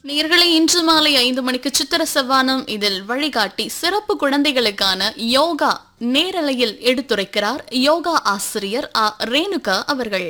நேர்களை இன்று மாலை ஐந்து மணிக்கு சித்திர செவ்வானம் இதில் வழிகாட்டி சிறப்பு குழந்தைகளுக்கான யோகா நேரலையில் எடுத்துரைக்கிறார் யோகா ஆசிரியர் ஆ ரேணுகா அவர்கள்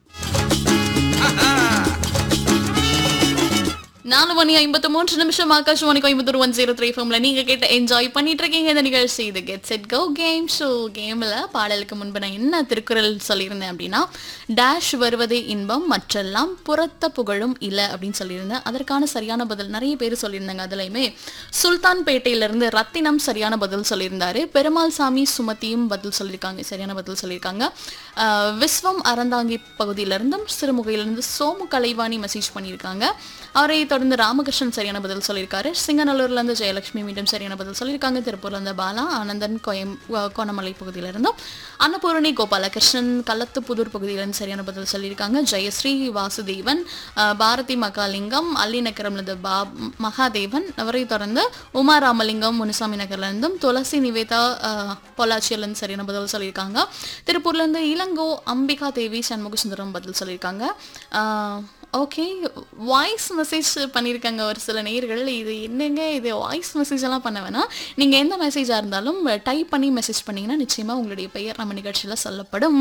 நாலு மணி ஐம்பத்து மூன்று நிமிஷம் Akashvani Coimbatore one zero three ஃபோம்ல நீங்க கேட்ட என்ஜாய் பண்ணிட்டு இருக்கீங்க இந்த நிகழ்ச்சி இது get set go game show கேம்ல பாடலுக்கு முன்பு நான் என்ன திருக்குறள் சொல்லியிருந்தேன் அப்படின்னா டேஷ் வருவதே இன்பம் மற்றெல்லாம் புறத்த புகழும் இல்லை அப்படின்னு சொல்லியிருந்தேன் அதற்கான சரியான பதில் நிறைய பேர் சொல்லியிருந்தாங்க அதுலயுமே சுல்தான் பேட்டையிலிருந்து ரத்தினம் சரியான பதில் சொல்லியிருந்தாரு பெருமாள் சாமி சுமதியும் பதில் சொல்லியிருக்காங்க சரியான பதில் சொல்லியிருக்காங்க ஆஹ் விஸ்வம் அறந்தாங்கி பகுதியிலிருந்தும் சிறுமுகையிலிருந்து சோமு கலைவாணி மெசேஜ் பண்ணியிருக்காங்க அவரை தொடர்ந்து ராமகிருஷ்ணன் சரியான பதில் சொல்லியிருக்காரு சிங்கநல்லூர்ல இருந்து ஜெயலட்சுமி மீண்டும் சரியான பதில் சொல்லியிருக்காங்க திருப்பூர்ல இருந்து பாலா ஆனந்தன் கோயம் அஹ் கோணமலை பகுதியிலிருந்தும் அன்னபூரணி கோபாலகிருஷ்ணன் கள்ளத்துப்புதூர் பகுதியிலிருந்து சரியான பதில் சொல்லியிருக்காங்க ஜெயஸ்ரீ வாசுதேவன் அஹ் பாரதி மகாலிங்கம் அல்லி நகரம்லேருந்து பா மகாதேவன் அவரை தொடர்ந்து உமா ராமலிங்கம் முனுசாமி நகர்ல இருந்தும் துளசி நிவேதா அஹ், பொள்ளாச்சியிலிருந்து சரியான பதில் சொல்லியிருக்காங்க திருப்பூர்ல இருந்து இளங்கோ அம்பிகா தேவி சண்முக சுந்தரம் பதில் சொல்லியிருக்காங்க ஓகே வாய்ஸ் மெசேஜ் பண்ணியிருக்காங்க ஒரு சில நேயர்கள் இது என்னங்க இது வாய்ஸ் மெசேஜ் எல்லாம் பண்ண வேணாம் நீங்கள் எந்த மெசேஜாக இருந்தாலும் டைப் பண்ணி மெசேஜ் பண்ணீங்கன்னா நிச்சயமாக உங்களுடைய பெயர் நம்ம நிகழ்ச்சியில் சொல்லப்படும்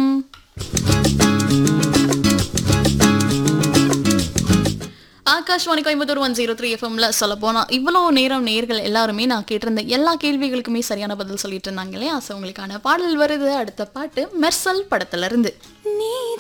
Akashvani Coimbatore one zero three எஃப்எம்ல சொல்ல போனா இவ்வளோ நேரம் நேர்கள் எல்லாருமே நான் கேட்டிருந்த எல்லா கேள்விகளுக்குமே சரியான பதில் சொல்லிட்டு இருந்தாங்க இல்லையா ஸோ உங்களுக்கான பாடல் வருது அடுத்த பாட்டு மெர்சல் படத்துல இருந்து நீ